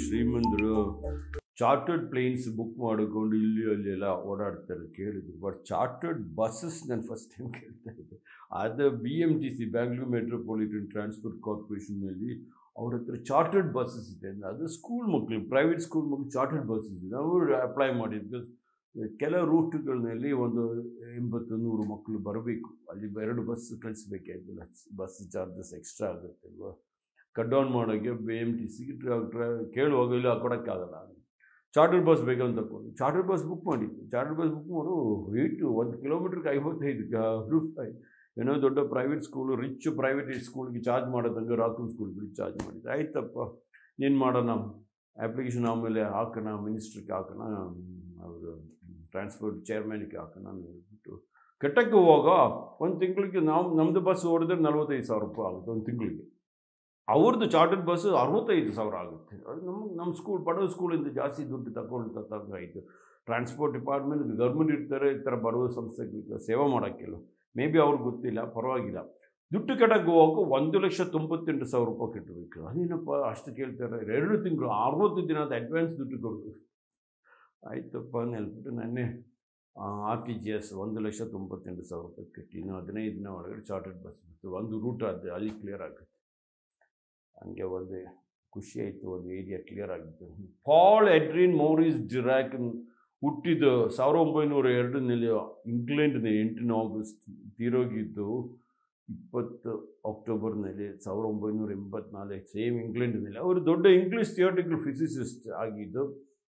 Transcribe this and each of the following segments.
ಶ್ರೀಮಂತರು chartered planes book ಮಾಡಿಕೊಂಡು ಇಲ್ಲಿ ಅಲ್ಲಿ ಎಲ್ಲ ಓಡಾಡ್ತಾರೆ ಕೇಳಿದ್ರು ಬಟ್ ಚಾರ್ಟರ್ಡ್ ಬಸ್ಸಸ್ ನಾನು ಫಸ್ಟ್ ಟೈಮ್ ಕೇಳ್ತಾ ಇದ್ದೆ ಅದು B M T C Bangalore metropolitan transport ಕಾರ್ಪೊರೇಷನ್ನಲ್ಲಿ ಅವ್ರ ಹತ್ರ ಚಾರ್ಟರ್ಡ್ ಬಸ್ಸಸ್ ಇದೆ ಅಂದ್ರೆ ಅದು ಸ್ಕೂಲ್ ಮಕ್ಕಳು ಪ್ರೈವೇಟ್ ಸ್ಕೂಲ್ ಮಕ್ಕಳು ಚಾರ್ಟರ್ಡ್ ಬಸ್ಸಸ್ ಇದೆ ನಾವು ಅಪ್ಲೈ ಮಾಡಿದ್ದು ಕೆಲ ರೂಟ್ಗಳಲ್ಲಿ ಒಂದು ಎಂಬತ್ತು ನೂರು ಮಕ್ಕಳು ಬರಬೇಕು ಅಲ್ಲಿ ಎರಡು ಬಸ್ ಕಳಿಸ್ಬೇಕಾಗಿಲ್ಲ ಬಸ್ ಚಾರ್ಜಸ್ ಎಕ್ಸ್ಟ್ರಾ ಆಗುತ್ತೆ ಅಲ್ವಾ ಕಟ್ ಡೌನ್ ಮಾಡೋಕ್ಕೆ ಬಿ ಎಮ್ ಟಿ ಸಿಗೆ ಕೇಳುವಾಗ ಇಲ್ಲ ಕೊಡೋಕ್ಕಾಗಲ್ಲ ಚಾರ್ಟರ್ ಬಸ್ ಬೇಕಂತ ತಗೊಂಡು ಚಾರ್ಟರ್ ಬಸ್ ಬುಕ್ ಮಾಡಿದ್ದು ಚಾರ್ಟರ್ ಬಸ್ ಬುಕ್ ಮಾಡು ರೇಟು ಒಂದು ಕಿಲೋಮೀಟ್ರಿಗೆ ಐವತ್ತೈದು ರೂಪಾಯಿ ಏನೋ ದೊಡ್ಡ ಪ್ರೈವೇಟ್ ಸ್ಕೂಲು ರಿಚ್ ಪ್ರೈವೇಟ್ ಸ್ಕೂಲ್ಗೆ ಚಾರ್ಜ್ ಮಾಡೋದಂಗೆ ರಾಕುಲ್ ಸ್ಕೂಲ್ಗಳಿಗೆ ಚಾರ್ಜ್ ಮಾಡಿದ್ದು ಆಯ್ತಪ್ಪ ಏನು ಮಾಡೋಣ ಅಪ್ಲಿಕೇಶನ್ ಆಮೇಲೆ ಹಾಕೋಣ ಮಿನಿಸ್ಟ್ರಿಗೆ ಹಾಕೋಣ ಅವರು ಟ್ರಾನ್ಸ್ಪೋರ್ಟ್ ಚೇರ್ಮನ್ಗೆ ಹಾಕೋಣ ಅಂತ ಹೇಳ್ಬಿಟ್ಟು ಕಟ್ಟಕ್ಕೆ ಹೋಗುವಾಗ ಒಂದು ತಿಂಗಳಿಗೆ ನಾವು ನಮ್ಮದು ಬಸ್ ಓಡಿದ್ರೆ ನಲ್ವತ್ತೈದು ಸಾವಿರ ರೂಪಾಯಿ ಆಗುತ್ತೆ ಒಂದು ತಿಂಗಳಿಗೆ ಅವ್ರದ್ದು ಚಾರ್ಟರ್ಡ್ ಬಸ್ ಅರವತ್ತೈದು ಸಾವಿರ ಆಗುತ್ತೆ ಅದು ನಮ್ಮ ನಮ್ಮ ಸ್ಕೂಲ್ ಬಡವ ಸ್ಕೂಲಿಂದ ಜಾಸ್ತಿ ದುಡ್ಡು ತಗೊಂಡು ತಗೊಂಡಾಯಿತು ಟ್ರಾನ್ಸ್ಪೋರ್ಟ್ ಡಿಪಾರ್ಟ್ಮೆಂಟ್ ಗೌರ್ಮೆಂಟ್ ಇರ್ತಾರೆ ಈ ಥರ ಬಡವ ಸಂಸ್ಥೆಗಳಿಗೆ ಸೇವೆ ಮಾಡೋಕ್ಕಿಲ್ಲ ಮೇ ಬಿ ಅವ್ರಿಗೆ ಗೊತ್ತಿಲ್ಲ ಪರವಾಗಿಲ್ಲ ದುಡ್ಡು ಕಟ್ಟಕ್ಕೆ ಹೋಗೋಕೆ ಒಂದು ಲಕ್ಷ ತೊಂಬತ್ತೆಂಟು ಸಾವಿರ ರೂಪಾಯಿ ಕಟ್ಟಬೇಕು ಅದೇನಪ್ಪ ಅಷ್ಟು ಕೇಳ್ತಾರೆ ಎರಡು ತಿಂಗಳು ಅರವತ್ತು ದಿನದ ಅಡ್ವಾನ್ಸ್ ದುಡ್ಡು ಕೊಡಬೇಕು ಆಯ್ತಪ್ಪ ಅಂತ ಹೇಳ್ಬಿಟ್ಟು ನನ್ನೇ ಆರ್ ಟಿ ಜಿ ಎಸ್ ಒಂದು ಲಕ್ಷ ತೊಂಬತ್ತೆಂಟು ಸಾವಿರ ರೂಪಾಯಿ ಕಟ್ಟಿ ಇನ್ನು ಹದಿನೈದು ದಿನ ಒಳಗಡೆ ಚಾರ್ಟರ್ಡ್ ಬಸ್ ಬಿಟ್ಟು ಒಂದು ರೂಟ್ ಅದು ಅಲ್ಲಿ ಕ್ಲಿಯರ್ ಆಗುತ್ತೆ ಹಂಗೆ ಒಂದು ಖುಷಿ ಆಯಿತು ಒಂದು ಏರಿಯಾ ಕ್ಲಿಯರ್ ಆಗಿತ್ತು ಪಾಲ್ ಎಡ್ರಿನ್ ಮೌರಿಸ್ ಡಿರಾಕ್ ಹುಟ್ಟಿದ್ದು ಸಾವಿರದ ಒಂಬೈನೂರ ಎರಡರಲ್ಲಿ ಇಂಗ್ಲೆಂಡ್ನ ಎಂಟನೇ ಆಗಸ್ಟ್ ತೀರೋಗಿದ್ದು ಇಪ್ಪತ್ತು ಅಕ್ಟೋಬರ್ನಲ್ಲಿ ಸಾವಿರದ ಒಂಬೈನೂರ ಎಂಬತ್ನಾಲ್ಕು ಸೇಮ್ ಇಂಗ್ಲೆಂಡ್ನಲ್ಲಿ ಅವರು ದೊಡ್ಡ ಇಂಗ್ಲೀಷ್ ಥಿಯೋಟಿಕಲ್ ಫಿಸಿಸಿಸ್ಟ್ ಆಗಿದ್ದು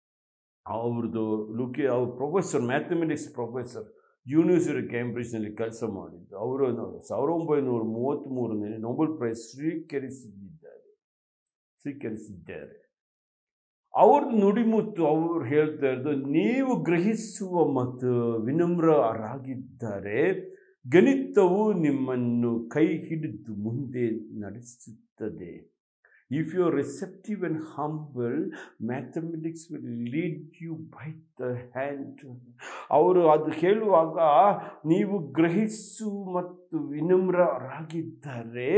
ಅವ್ರದ್ದು ಲುಕಿ ಅವ್ರ ಪ್ರೊಫೆಸರ್ ಮ್ಯಾಥಮೆಟಿಕ್ಸ್ ಪ್ರೊಫೆಸರ್ ಯೂನಿವರ್ಸಿಟಿ ಕ್ಯಾಂಬ್ರಿಡ್ಜ್ನಲ್ಲಿ ಕೆಲಸ ಮಾಡಿದ್ದು ಅವರು ಸಾವಿರದ ಒಂಬೈನೂರ ಮೂವತ್ತ್ಮೂರರಲ್ಲಿ ನೊಬೆಲ್ ಪ್ರೈಸ್ ಸ್ವೀಕರಿಸಿದ್ದಾರೆ ಸ್ವೀಕರಿಸಿದ್ದಾರೆ ಅವ್ರದ್ದು ನುಡಿಮುತ್ತು ಅವರು ಹೇಳ್ತಾ ಇರೋದು ನೀವು ಗ್ರಹಿಸುವ ಮತ್ತು ವಿನಮ್ರರಾಗಿದ್ದರೆ ಗಣಿತವು ನಿಮ್ಮನ್ನು ಕೈ ಹಿಡಿದು ಮುಂದೆ ನಡೆಸುತ್ತದೆ if you are receptive and humble mathematics will lead you by the hand ಅವರು ಅದು ಹೇಳುವಾಗ ನೀವು ಗ್ರಹಿಸು ಮತ್ತು ವಿನಮ್ರರಾಗಿದ್ದರೆ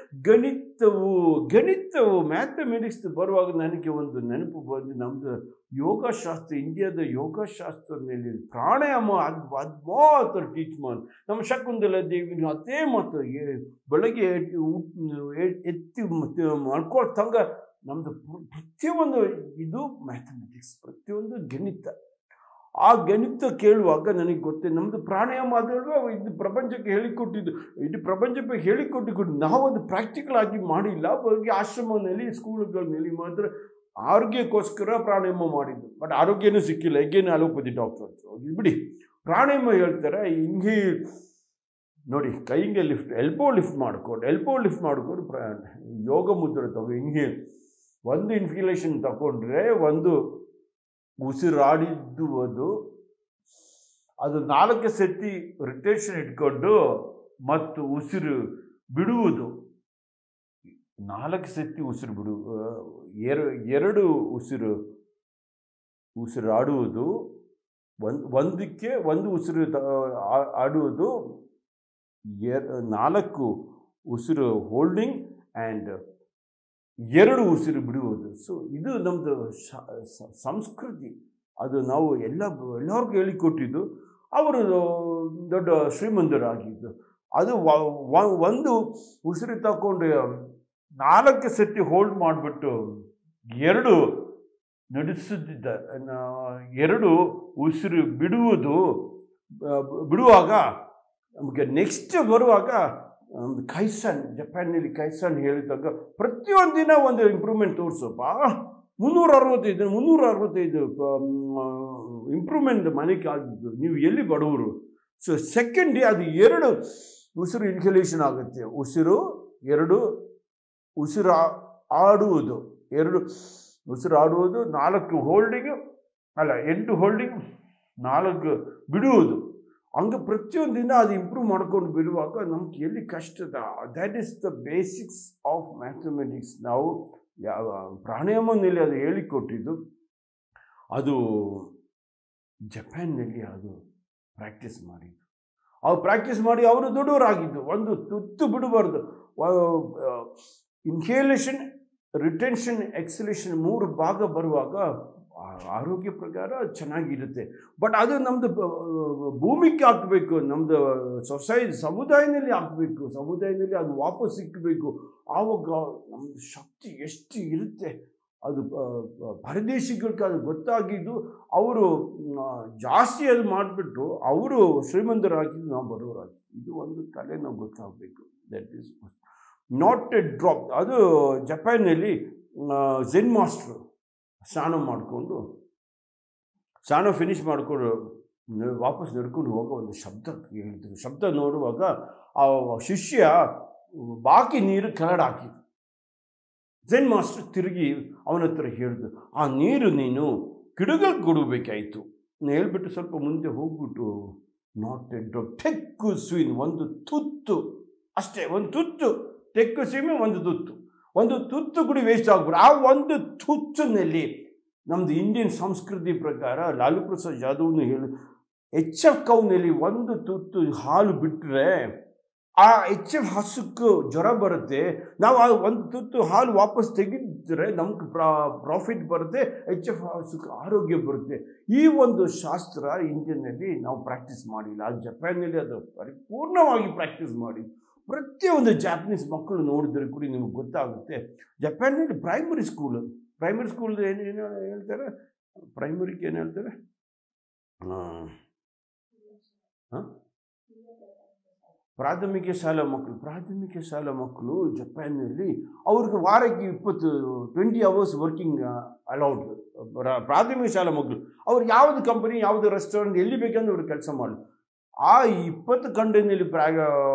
ಗಣಿತವು ಗಣಿತವು ಮ್ಯಾಥಮೆಟಿಕ್ಸ್ ಬರುವಾಗ ನನಗೆ ಒಂದು ನೆನಪು ಬಂದು ನಮ್ಮದು ಯೋಗಶಾಸ್ತ್ರ ಇಂಡಿಯಾದ ಯೋಗಶಾಸ್ತ್ರದಲ್ಲಿ ಪ್ರಾಣಾಯಾಮ ಅದು ಅದು ಮಾತ್ರ ಟೀಚ್ ಮಾಡಿ ನಮ್ಮ ಶಕುಂತಲ ದೇವಿ ಅದೇ ಮಾತು ಏ- ಬೆಳಗ್ಗೆ ಎದ್ದು ಊಟ- ಎ- ಎತ್ತಿ ಮತ್ತೆ ಮಾಡ್ಕೊಳ್ತಂಗ ನಮ್ಮದು ಪ್ರತಿಯೊಂದು ಇದು ಮ್ಯಾಥಮೆಟಿಕ್ಸ್ ಪ್ರತಿಯೊಂದು ಗಣಿತ ಆ ಗಣಿತ ಕೇಳುವಾಗ ನನಗೆ ಗೊತ್ತೇ ನಮ್ಮದು ಪ್ರಾಣಾಯಾಮ ಅದಲ್ವಾ ಇದು ಪ್ರಪಂಚಕ್ಕೆ ಹೇಳಿಕೊಟ್ಟಿದ್ದು ಇಡೀ ಪ್ರಪಂಚಕ್ಕೆ ಹೇಳಿಕೊಟ್ಟಿದ್ದು ನಾವು ಅದು ಪ್ರಾಕ್ಟಿಕಲ್ ಆಗಿ ಮಾಡಿಲ್ಲ ಬರೀ ಆಶ್ರಮದಲ್ಲಿ ಸ್ಕೂಲ್ಗಳಲ್ಲಿ ಮಾತ್ರ ಆರೋಗ್ಯಕ್ಕೋಸ್ಕರ ಪ್ರಾಣಾಯಾಮ ಮಾಡಿದ್ದು ಬಟ್ ಆರೋಗ್ಯನೂ ಸಿಕ್ಕಿಲ್ಲ ಈಗೇನು ಅಲೋಪತಿ ಡಾಕ್ಟರ್ ಹತ್ರ ಬಿಡಿ ಪ್ರಾಣಾಯಾಮ ಹೇಳ್ತಾರೆ ಹಿಂಗೆ ನೋಡಿ ಕೈಗೆ ಲಿಫ್ಟ್ ಎಲ್ಬೋ ಲಿಫ್ಟ್ ಮಾಡ್ಕೊಂಡು ಎಲ್ಬೋ ಲಿಫ್ಟ್ ಮಾಡ್ಕೊಂಡು ಪ್ರ ಯೋಗ ಮುದ್ರೆ ತಗೋ ಹಿಂಗೆ ಒಂದು ಇನ್ಫಿಲೇಷನ್ ತಗೊಂಡ್ರೆ ಒಂದು ಉಸಿರಾಡಿದ್ದು ಅದು ಅದು ನಾಲ್ಕು ಸತಿ ರಿಟೇಷನ್ ಇಟ್ಕೊಂಡು ಮತ್ತು ಉಸಿರು ಬಿಡುವುದು ನಾಲ್ಕು ಸತಿ ಉಸಿರು ಬಿಡು ಆ, ಎರ- ಎರಡು ಉಸಿರು ಉಸಿರಾಡುವುದು ಒಂದು ಒಂದಕ್ಕೆ ಒಂದು ಉಸಿರು ತ- ಆ- ಆಡುವುದು ಎರ್ ನಾಲ್ಕು ಉಸಿರು ಹೋಲ್ಡಿಂಗ್ ಆ್ಯಂಡ್ ಎರಡು ಉಸಿರು ಬಿಡುವುದು ಸೊ ಇದು ನಮ್ಮದು ಸಂಸ್ಕೃತಿ ಅದು ನಾವು ಎಲ್ಲ ಎಲ್ಲರಿಗೂ ಹೇಳಿಕೊಟ್ಟಿದ್ದು ಅವರು ದೊಡ್ಡ ಶ್ರೀಮಂತರಾಗಿದ್ದು ಅದು ವ- ವ- ಒಂದು ಉಸಿರು ತಗೊಂಡು ನಾಲ್ಕು ಸತಿ ಹೋಲ್ಡ್ ಮಾಡಿಬಿಟ್ಟು ಎರಡು ನಡೆಸುತ್ತಿದ್ದ ನ- ಎರಡು ಉಸಿರು ಬಿಡುವುದು ಆ, ಬಿಡುವಾಗ ನಮಗೆ ನೆಕ್ಸ್ಟ್ ಬರುವಾಗ ಒಂದು ಕೈಸನ್ ಜಪಾನ್ನಲ್ಲಿ ಕೈಸನ್ ಹೇಳಿದಾಗ ಪ್ರತಿಯೊಂದು ದಿನ ಒಂದು ಇಂಪ್ರೂವ್ಮೆಂಟ್ ತೋರಿಸಪ್ಪ ಮುನ್ನೂರ ಅರವತ್ತೈದು ಮುನ್ನೂರ ಅರವತ್ತೈದು ಇಂಪ್ರೂವ್ಮೆಂಟ್ ಮನೆಗೆ ಆಗಿದ್ದು ನೀವು ಎಲ್ಲಿ ಬಡವರು ಸೊ ಸೆಕೆಂಡ್ ಡೇ ಅದು ಎರಡು ಉಸಿರು ಇನ್ಹಲೇಷನ್ ಆಗುತ್ತೆ ಉಸಿರು ಎರಡು ಉಸಿರು ಆ- ಆಡುವುದು ಎರಡು ಉಸಿರು ಆಡುವುದು ನಾಲ್ಕು ಹೋಲ್ಡಿಂಗು ಅಲ್ಲ ಎಂಟು ಹೋಲ್ಡಿಂಗ್ ನಾಲ್ಕು ಬಿಡುವುದು ಹಂಗೆ ಪ್ರತಿಯೊಂದು ದಿನ ಅದು ಇಂಪ್ರೂವ್ ಮಾಡ್ಕೊಂಡು ಬಿಡುವಾಗ ನಮ್ಗೆ ಎಲ್ಲಿ ಕಷ್ಟದ that is the basics of mathematics ನಾವು ಯಾವ ಪ್ರಾಣಾಯಾಮನಲ್ಲಿ ಅದು ಹೇಳಿಕೊಟ್ಟಿದ್ದು ಅದು ಜಪಾನ್ನಲ್ಲಿ ಅದು ಪ್ರಾಕ್ಟೀಸ್ ಮಾಡಿದ್ದು ಅವ್ರು ಪ್ರಾಕ್ಟೀಸ್ ಮಾಡಿ ಅವರು ದೊಡ್ಡವರಾಗಿದ್ದು ಒಂದು ತುತ್ತು ಬಿಡಬಾರ್ದು ಇನ್ಹೇಲೇಷನ್ ರಿಟೆನ್ಷನ್ ಎಕ್ಸಲೇಷನ್ ಮೂರು ಭಾಗ ಬರುವಾಗ ಆ- ಆರೋಗ್ಯ ಪ್ರಕಾರ ಚೆನ್ನಾಗಿರುತ್ತೆ ಬಟ್ ಅದು ನಮ್ಮದು ಭೂಮಿಗೆ ಹಾಕಬೇಕು ನಮ್ಮದು ಸೊಸೈಟಿ ಸಮುದಾಯದಲ್ಲಿ ಹಾಕಬೇಕು ಸಮುದಾಯದಲ್ಲಿ ಅದು ವಾಪಸ್ ಸಿಕ್ಕಬೇಕು ಆವಾಗ ನಮ್ಮದು ಶಕ್ತಿ ಎಷ್ಟು ಇರುತ್ತೆ ಅದು ಆ, ಆ, ಪರದೇಶಿಗಳಿಗೆ ಅದು ಗೊತ್ತಾಗಿದ್ದು ಅವರು ಜಾಸ್ತಿ ಅದು ಮಾಡಿಬಿಟ್ಟು ಅವರು ಶ್ರೀಮಂತರಾಗಿದ್ದು ನಾವು ಬಡವರಾಗಿ ಇದು ಒಂದು ಕಲೆ ನಾವು ಗೊತ್ತಾಗಬೇಕು that is not a drop ಅದು ಜಪಾನಲ್ಲಿ ಜೆನ್ ಮಾಸ್ಟ್ರು ಸ್ನಾನ ಮಾಡಿಕೊಂಡು ಸ್ನಾನ ಫಿನಿಷ್ ಮಾಡಿಕೊಂಡು ನ- ವಾಪಸ್ ನಡ್ಕೊಂಡು ಹೋಗೋ ಒಂದು ಶಬ್ದ ಹೇಳ್ತೀವಿ ಶಬ್ದ ನೋಡುವಾಗ ಆ ಶಿಷ್ಯ ಬಾಕಿ ನೀರು ಕೆಳಗಡೆ ಹಾಕಿದ್ರು ಜೆನ್ ಮಾಸ್ಟರ್ ತಿರುಗಿ ಅವನ ಹತ್ರ ಹೇಳಿದ್ರು ಆ ನೀರು ನೀನು ಗಿಡಗಳಿಗೆ ಕೊಡಬೇಕಾಯಿತು ಹೇಳ್ಬಿಟ್ಟು ಸ್ವಲ್ಪ ಮುಂದೆ ಹೋಗ್ಬಿಟ್ಟು ನಾಟ್ ಎ ಡ್ರಾಪ್ ಟೆಕ್ಕು ಸ್ವಿನ್ ಒಂದು ತುತ್ತು ಅಷ್ಟೇ ಒಂದು ತುತ್ತು ಟೆಕ್ಕು ಸೀಮೆ ಒಂದು ತುತ್ತು ಒಂದು ತುತ್ತು ಕೂಡ ವೇಸ್ಟ್ ಆಗ್ಬಿಡು ಆ ಒಂದು ತುತ್ತಿನಲ್ಲಿ ನಮ್ಮದು ಇಂಡಿಯನ್ ಸಂಸ್ಕೃತಿ ಪ್ರಕಾರ ಲಾಲು ಪ್ರಸಾದ್ ಯಾದವ್ನು ಹೇಳಿ ಎಚ್ ಎಫ್ ಕೌನಲ್ಲಿ ಒಂದು ತುತ್ತು ಹಾಲು ಬಿಟ್ಟರೆ ಆ ಎಚ್ ಎಫ್ ಹಸುಕ್ಕೆ ಜ್ವರ ಬರುತ್ತೆ ನಾವು ಆ ಒಂದು ತುತ್ತು ಹಾಲು ವಾಪಸ್ ತೆಗೆದ್ರೆ ನಮ್ಗೆ ಪ್ರಾ ಪ್ರಾಫಿಟ್ ಬರುತ್ತೆ ಎಚ್ ಎಫ್ ಹಸುಕ್ಕೆ ಆರೋಗ್ಯ ಬರುತ್ತೆ ಈ ಒಂದು ಶಾಸ್ತ್ರ ಇಂಡಿಯನ್ನಲ್ಲಿ ನಾವು ಪ್ರಾಕ್ಟೀಸ್ ಮಾಡಿಲ್ಲ ಅದು ಜಪಾನ್ನಲ್ಲಿ ಅದು ಪರಿಪೂರ್ಣವಾಗಿ ಪ್ರಾಕ್ಟೀಸ್ ಮಾಡಿ ಪ್ರತಿಯೊಂದು ಜಾಪನೀಸ್ ಮಕ್ಕಳು ನೋಡಿದ್ರೆ ಕೂಡ ನಿಮಗೆ ಗೊತ್ತಾಗುತ್ತೆ ಜಪಾನ್ನಲ್ಲಿ ಪ್ರೈಮರಿ ಸ್ಕೂಲ್ ಪ್ರೈಮರಿ ಸ್ಕೂಲ್ ಏನು ಏನು ಹೇಳ್ತಾರೆ ಪ್ರೈಮರಿಗೆ ಏನು ಹೇಳ್ತಾರೆ ಹಾಂ ಪ್ರಾಥಮಿಕ ಶಾಲಾ ಮಕ್ಕಳು ಪ್ರಾಥಮಿಕ ಶಾಲಾ ಮಕ್ಕಳು ಜಪಾನ್ನಲ್ಲಿ ಅವ್ರಿಗೆ ವಾರಕ್ಕೆ ಇಪ್ಪತ್ತು ಟ್ವೆಂಟಿ ಅವರ್ಸ್ ವರ್ಕಿಂಗ್ ಅಲೌಡ್ ಪ್ರಾಥಮಿಕ ಶಾಲಾ ಮಕ್ಕಳು ಅವ್ರು ಯಾವುದು ಕಂಪನಿ ಯಾವುದು ರೆಸ್ಟೋರೆಂಟ್ ಎಲ್ಲಿ ಬೇಕಂದ್ರೆ ಅವ್ರು ಕೆಲಸ ಮಾಡಿ ಆ ಇಪ್ಪತ್ತು ಕಂಟೆನಲ್ಲಿ ಪ್ರಾ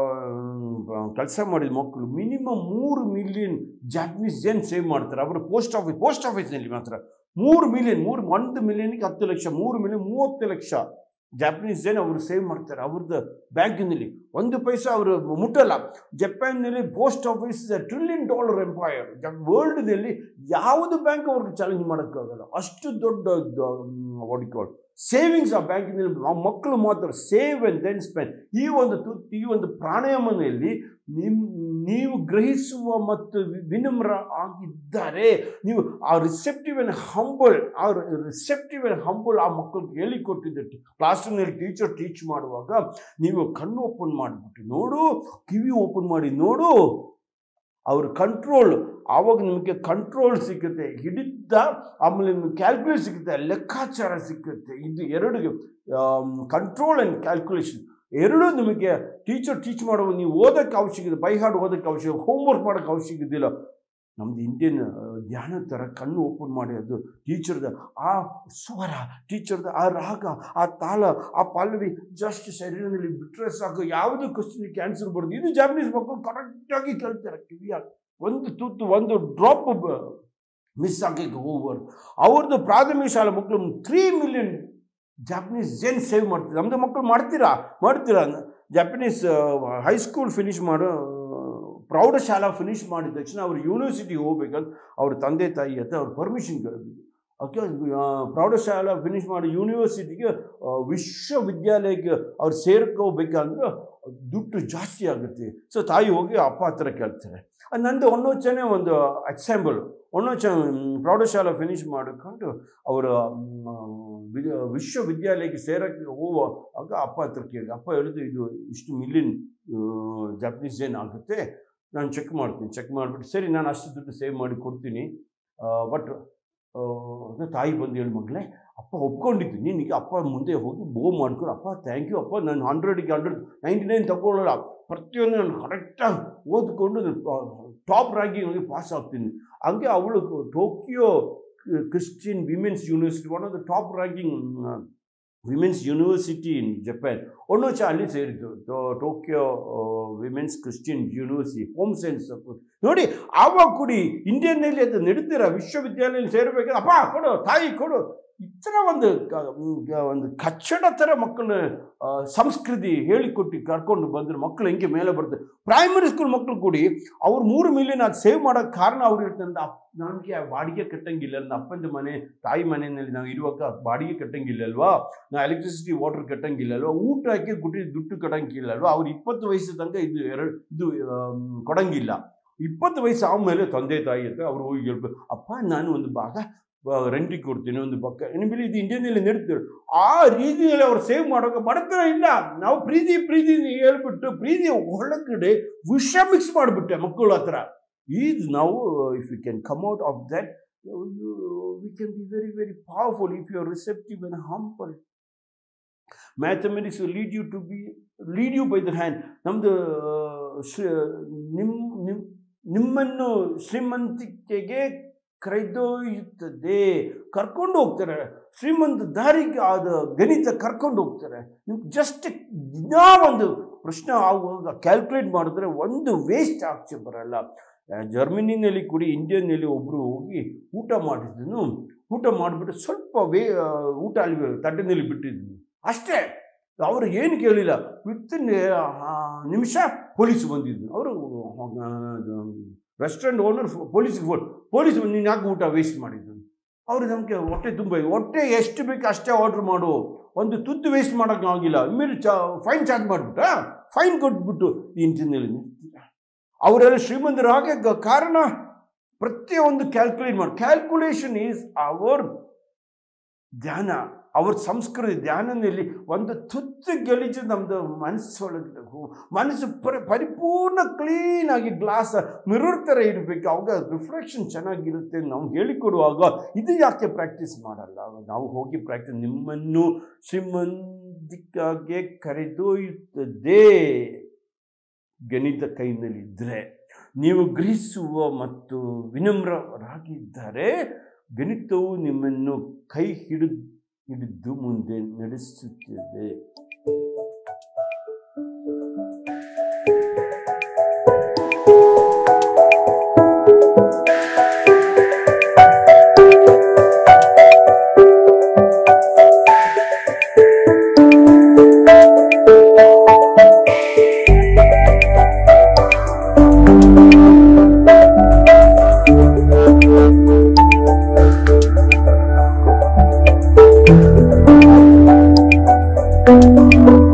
ಕೆಲಸ ಮಾಡಿದ ಮಕ್ಕಳು ಮಿನಿಮಮ್ ಮೂರು ಮಿಲಿಯನ್ ಜಾಪನೀಸ್ ಜನ್ ಸೇವ್ ಮಾಡ್ತಾರೆ ಅವರು ಪೋಸ್ಟ್ ಆಫೀಸ್ ಪೋಸ್ಟ್ ಆಫೀಸ್ನಲ್ಲಿ ಮಾತ್ರ ಮೂರು ಮಿಲಿಯನ್ ಮೂರು ಒಂದು ಮಿಲಿಯನ್ಗೆ ಹತ್ತು ಲಕ್ಷ ಮೂರು ಮಿಲಿಯನ್ ಮೂವತ್ತು ಲಕ್ಷ ಜಾಪನೀಸ್ ಜನ ಅವರು ಸೇವ್ ಮಾಡ್ತಾರೆ ಅವ್ರದ್ದು ಬ್ಯಾಂಕಿನಲ್ಲಿ ಒಂದು ಪೈಸಾ ಅವರು ಮುಟ್ಟಲ್ಲ ಜಪಾನ್ನಲ್ಲಿ post office is a trillion dollar empire ವರ್ಲ್ಡ್ನಲ್ಲಿ ಯಾವುದು ಬ್ಯಾಂಕ್ ಅವ್ರಿಗೆ ಚಾಲೆಂಜ್ ಮಾಡೋಕ್ಕಾಗಲ್ಲ ಅಷ್ಟು ದೊಡ್ಡ ಒಡಿಕೋಡ್ ಸೇವಿಂಗ್ಸ್ ಆ ಬ್ಯಾಂಕಿನಲ್ಲಿ ಮಕ್ಕಳು ಮಾತ್ರ ಸೇವ್ ಆ್ಯಂಡ್ ದೆನ್ ಸ್ಪೆಂಡ್ ಈ ಒಂದು ತುತ್ತು ಈ ಒಂದು ಪ್ರಾಣಾಯಾಮದಲ್ಲಿ ನಿಮ್ ನೀವು ಗ್ರಹಿಸುವ ಮತ್ತು ವಿ- ವಿನಮ್ರ ಆಗಿದ್ದಾರೆ ನೀವು ಆ ರಿಸೆಪ್ಟಿವ್ ಆ್ಯಂಡ್ ಹಂಬಲ್ ಆ ರಿಸೆಪ್ಟಿವ್ ಆ್ಯಂಡ್ ಹಂಬಲ್ ಆ ಮಕ್ಕಳಿಗೆ ಹೇಳಿಕೊಟ್ಟಿದ್ದೆ ಕ್ಲಾಸ್ನಲ್ಲಿ ಟೀಚರ್ ಟೀಚ್ ಮಾಡುವಾಗ ನೀವು ಕಣ್ಣು ಓಪನ್ ಮಾಡಿಬಿಟ್ಟು ನೋಡು ಕಿವಿ ಓಪನ್ ಮಾಡಿ ನೋಡು ಅವ್ರ ಕಂಟ್ರೋಲ್ ಆವಾಗ ನಿಮಗೆ ಕಂಟ್ರೋಲ್ ಸಿಗುತ್ತೆ ಹಿಡಿತ ಆಮೇಲೆ ನಿಮಗೆ ಕ್ಯಾಲ್ಕುಲೇಟ್ ಸಿಗುತ್ತೆ ಲೆಕ್ಕಾಚಾರ ಸಿಗುತ್ತೆ ಇದು ಎರಡು ಕಂಟ್ರೋಲ್ ಆ್ಯಂಡ್ ಕ್ಯಾಲ್ಕುಲೇಷನ್ ಎರಡೂ ನಿಮಗೆ ಟೀಚರ್ ಟೀಚ್ ಮಾಡುವಾಗ ನೀವು ಓದೋಕ್ಕೆ ಅವಶ್ಯಕ ಬೈ ಹಾರ್ಡ್ ಓದೋಕ್ಕೆ ಅವಶ್ಯಕ ಹೋಮ್ವರ್ಕ್ ಮಾಡೋಕ್ಕೆ ಅವಶ್ಯಕ ಇದ್ದಿಲ್ಲ ನಮ್ದು ಇಂಡಿಯನ್ ಧ್ಯಾನ ಥರ ಕಣ್ಣು ಓಪನ್ ಮಾಡಿ ಅದು ಟೀಚರ್ದ ಆ ಸ್ವರ ಟೀಚರ್ದ ಆ ರಾಗ ಆ ತಾಳ ಆ ಪಲ್ಲವಿ ಜಸ್ಟ್ ಶರೀರದಲ್ಲಿ ಬಿಟ್ಟರೆ ಸಾಕು ಯಾವುದು ಕ್ವಶನ್ ಕ್ಯಾನ್ಸರ್ ಬರೋದು ಇದು ಜಾಪನೀಸ್ ಮಕ್ಕಳು ಕರೆಕ್ಟಾಗಿ ಕೇಳ್ತಾರೆ ಕಿವಿಯಾಗ ಒಂದು ತುತ್ತು ಒಂದು ಡ್ರಾಪ್ ಮಿಸ್ ಆಗಲಿಕ್ಕೆ ಹೋಗ್ಬಾರ್ದು ಅವ್ರದ್ದು ಪ್ರಾಥಮಿಕ ಶಾಲಾ ಮಕ್ಕಳು three million Japanese yen save ಮಾಡ್ತಾರೆ ನಮ್ಮದು ಮಕ್ಕಳು ಮಾಡ್ತೀರಾ ಮಾಡ್ತೀರಾ ಜಾಪನೀಸ್ ಹೈಸ್ಕೂಲ್ ಫಿನಿಷ್ ಮಾಡೋ ಪ್ರೌಢಶಾಲಾ ಫಿನಿಷ್ ಮಾಡಿದ ತಕ್ಷಣ ಅವ್ರು ಯೂನಿವರ್ಸಿಟಿಗೆ ಹೋಗ್ಬೇಕಂತ ಅವ್ರ ತಂದೆ ತಾಯಿ ಹತ್ರ ಅವ್ರ ಪರ್ಮಿಷನ್ ಕೇಳಬೇಕು ಓಕೆ ಪ್ರೌಢಶಾಲಾ ಫಿನಿಷ್ ಮಾಡಿ ಯೂನಿವರ್ಸಿಟಿಗೆ ಆ, ವಿಶ್ವವಿದ್ಯಾಲಯಕ್ಕೆ ಅವ್ರು ಸೇರ್ಕೋಬೇಕಂದ್ರೆ ದುಡ್ಡು ಜಾಸ್ತಿ ಆಗುತ್ತೆ ಸೊ ತಾಯಿ ಹೋಗಿ ಅಪ್ಪ ಹತ್ರ ಕೇಳ್ತಾರೆ ಅದು ನಂದು ಒನ್ನೋಚನೆ ಒಂದು ಎಕ್ಸಾಂಪಲ್ ಒನ್ನೋಚ ಪ್ರೌಢಶಾಲಾ ಫಿನಿಷ್ ಮಾಡಿಕೊಂಡು ಅವರು ವಿಶ್ವವಿದ್ಯಾಲಯಕ್ಕೆ ಸೇರೋಕ್ಕೆ ಹೋಗುವಾಗ ಅಪ್ಪ ಹತ್ರ ಕೇಳಿದೆ ಅಪ್ಪ ಹೇಳಿದ್ರು ಇದು ಇಷ್ಟು ಮಿಲಿಯನ್ ಜಾಪನೀಸ್ ಜೇನ್ ಆಗುತ್ತೆ ನಾನು ಚೆಕ್ ಮಾಡ್ತೀನಿ ಚೆಕ್ ಮಾಡಿಬಿಟ್ಟು ಸರಿ ನಾನು ಅಷ್ಟು ದುಡ್ಡು ಸೇವ್ ಮಾಡಿ ಕೊಡ್ತೀನಿ ಬಟ್ ತಾಯಿ ಬಂದು ಹೇಳಿ ಮಗಳೇ ಅಪ್ಪ ಒಪ್ಕೊಂಡಿದ್ದು ನೀನೀಗ ಅಪ್ಪ ಮುಂದೆ ಹೋಗಿ ಬೋ ಮಾಡ್ಕೊಂಡು ಅಪ್ಪ ಥ್ಯಾಂಕ್ ಯು ಅಪ್ಪ ನಾನು ಹಂಡ್ರೆಡಿಗೆ ಹಂಡ್ರೆಡ್ ನೈಂಟಿ ನೈನ್ ತಗೊಳ್ಳಲ್ಲ ಪ್ರತಿಯೊಂದು ನಾನು ಕರೆಕ್ಟಾಗಿ ಓದ್ಕೊಂಡು ಟಾಪ್ ರ್ಯಾಂಕಿಂಗ್ ಪಾಸ್ ಆಗ್ತೀನಿ ಹಂಗೆ ಅವಳು Tokyo Christian women's university one of the top ranking women's university in Japan ಒನ್ನೋಚ ಅಲ್ಲಿ ಸೇರಿದ್ದು ಟೋ- Tokyo women's Christian university home science ನೋಡಿ ಆವಾಗ ಕೂಡಿ ಇಂಡಿಯನ್ನಲ್ಲಿ ಅದು ನಡೀತೀರ ವಿಶ್ವವಿದ್ಯಾಲಯ ಸೇರಬೇಕಾದ್ರೆ ಅಪ್ಪ ಕೊಡು ತಾಯಿ ಕೊಡು ಈ ಥರ ಒಂದು ಕ- ಮ್, ಗ- ಒಂದು ಕಚ್ಚಡ ಥರ ಮಕ್ಕಳನ್ನ ಆ, ಸಂಸ್ಕೃತಿ ಹೇಳಿಕೊಟ್ಟು ಕರ್ಕೊಂಡು ಬಂದ್ರೆ ಮಕ್ಕಳು ಹೆಂಗೆ ಮೇಲೆ ಬರ್ತದೆ ಪ್ರೈಮರಿ ಸ್ಕೂಲ್ ಮಕ್ಕಳು ಕೂಡಿ ಅವ್ರು ಮೂರು ಮಿಲಿಯನ್ ಅದು ಸೇವ್ ಮಾಡೋಕ್ಕೆ ಕಾರಣ ಅವ್ರು ಹೇಳ್ತಾರೆ ಅಪ್ ನನಗೆ ಬಾಡಿಗೆ ಕಟ್ಟಂಗಿಲ್ಲ ನನ್ನ ಅಪ್ಪಂದು ಮನೆ ತಾಯಿ ಮನೆಯಲ್ಲಿ ನಾವು ಇರುವಾಗ ಬಾಡಿಗೆ ಕಟ್ಟಂಗಿಲ್ಲ ಅಲ್ವಾ ನಾವು ಎಲೆಕ್ಟ್ರಿಸಿಟಿ ವಾಟರ್ ಕಟ್ಟಂಗಿಲ್ಲ ಅಲ್ವಾ ಊಟ ಹಾಕಿ ಗುಡಿ ದುಡ್ಡು ಕಟ್ಟಂಗಿಲ್ಲ ಅಲ್ವಾ ಅವ್ರು ಇಪ್ಪತ್ತು ವಯಸ್ಸು ತನಕ ಇದು ಎರಡು ಇದು ಆಮ್, ಕೊಡಂಗಿಲ್ಲ ಇಪ್ಪತ್ತು ವಯಸ್ಸು ಆದಮೇಲೆ ತಂದೆ ತಾಯಿ ಹತ್ರ ಅವರು ಹೋಗಿ ಹೇಳ್ಬೇಕು ಅಪ್ಪ ನಾನು ಒಂದು ಭಾಗ ರೆಂಟಿಗೆ ಕೊಡ್ತೀನಿ ಒಂದು ಪಕ್ಕ ನಿಮ್ಮಲ್ಲಿ ಇದು ಇಂಡಿಯನ್ನಲ್ಲಿ ನಡೀತಾರೆ ಆ ರೀತಿಯಲ್ಲಿ ಅವ್ರು ಸೇವ್ ಮಾಡೋಕೆ ಬಡತನ ಇಲ್ಲ ನಾವು ಪ್ರೀತಿ ಪ್ರೀತಿ ಹೇಳ್ಬಿಟ್ಟು ಪ್ರೀತಿ ಒಳಗಡೆ ವಿಷ ಮಿಕ್ಸ್ ಮಾಡಿಬಿಟ್ಟೆ ಮಕ್ಕಳ ಹತ್ರ ಇದು ನಾವು if you can come out of that we can be very very powerful if you are receptive and humble mathematics lead you to be lead you by the hand ನಮ್ಮದು ನಿಮ್ಮ ನಿಮ್ಮ ನಿಮ್ಮನ್ನು ಶ್ರೀಮಂತಿಕೆಗೆ ಕರೆದೊಯ್ಯುತ್ತದೆ ಕರ್ಕೊಂಡು ಹೋಗ್ತಾರೆ ಶ್ರೀಮಂತ ದಾರಿಗೆ ಆದ ಗಣಿತ ಕರ್ಕೊಂಡು ಹೋಗ್ತಾರೆ ನಿಮ್ಗೆ ಜಸ್ಟ್ ದಿನ ಒಂದು ಪ್ರಶ್ನೆ ಆಗುವಾಗ ಕ್ಯಾಲ್ಕುಲೇಟ್ ಮಾಡಿದ್ರೆ ಒಂದು ವೇಸ್ಟ್ ಆಚೆ ಬರಲ್ಲ ಜರ್ಮನಿನಲ್ಲಿ ಕೂಡ ಇಂಡಿಯನ್ನಲ್ಲಿ ಒಬ್ಬರು ಹೋಗಿ ಊಟ ಮಾಡಿದ್ದನು ಊಟ ಮಾಡಿಬಿಟ್ಟು ಸ್ವಲ್ಪ ವೇ ಊಟ ಅಲ್ಲಿ ತಟ್ಟೆನಲ್ಲಿ ಬಿಟ್ಟಿದ್ದನು ಅಷ್ಟೇ ಅವರು ಏನು ಕೇಳಿಲ್ಲ ವಿತಿನ್ ನಿಮಿಷ ಪೊಲೀಸ್ ಬಂದಿದ್ದು ಅವರು ರೆಸ್ಟೋರೆಂಟ್ ಓನರ್ ಪೊಲೀಸ್ಗೆ ಫೋನ್ ಪೊಲೀಸ್ ಬಂದು ನೀನು ಯಾಕೆ ಊಟ ವೇಸ್ಟ್ ಮಾಡಿದ್ದು ಅವರು ನಮಗೆ ಹೊಟ್ಟೆ ತುಂಬ ಇದೆ. ಹೊಟ್ಟೆ ಎಷ್ಟು ಬೇಕು ಅಷ್ಟೇ ಆರ್ಡ್ರ್ ಮಾಡು ಒಂದು ತುತ್ತು ವೇಸ್ಟ್ ಮಾಡೋಕ್ಕೆ ಆಗಿಲ್ಲ ಇಮ್ಮಿಡಿ ಚ ಫೈನ್ ಚಾರ್ಜ್ ಮಾಡಿಬಿಟ್ಟ ಫೈನ್ ಕೊಟ್ಬಿಟ್ಟು ಇಂಟಿನಲ್ಲಿ ಅವರೆಲ್ಲ ಶ್ರೀಮಂತರಾಗೆ ಗ- ಕಾರಣ ಪ್ರತಿಯೊಂದು ಕ್ಯಾಲ್ಕುಲೇಟ್ ಮಾಡಿ ಕ್ಯಾಲ್ಕುಲೇಷನ್ ಈಸ್ ಅವರ್ ಧ್ಯಾನ ಅವ್ರ ಸಂಸ್ಕೃತಿ ಧ್ಯಾನದಲ್ಲಿ ಒಂದು ತುತ್ತು ಗಲೀಜು ನಮ್ಮದು ಮನಸ್ಸೊಳಗೆ ಹೋ- ಮನಸ್ಸು ಪರಿ ಪರಿಪೂರ್ಣ ಕ್ಲೀನಾಗಿ ಗ್ಲಾಸ್ ಮಿರರ್ ಥರ ಇರಬೇಕು ಅವಾಗ ರಿಫ್ಲೆಕ್ಷನ್ ಚೆನ್ನಾಗಿರುತ್ತೆ ನಾವು ಹೇಳಿಕೊಡುವಾಗ ಇದು ಯಾಕೆ ಪ್ರಾಕ್ಟೀಸ್ ಮಾಡಲ್ಲ ನಾವು ಹೋಗಿ ಪ್ರಾಕ್ಟೀಸ್ ನಿಮ್ಮನ್ನು ಶ್ರೀಮಂತಿಕಾಗೆ ಕರೆದೊಯ್ಯುತ್ತದೆ ಗಣಿತ ಕೈನಲ್ಲಿದ್ದರೆ ನೀವು ಗ್ರಹಿಸುವ ಮತ್ತು ವಿನಮ್ರರಾಗಿದ್ದರೆ ಗಣಿತವು ನಿಮ್ಮನ್ನು ಕೈ ಹಿಡಿದು ಹಿಡಿದು ಮುಂದೆ ನಡೆಸುತ್ತದೆ thank you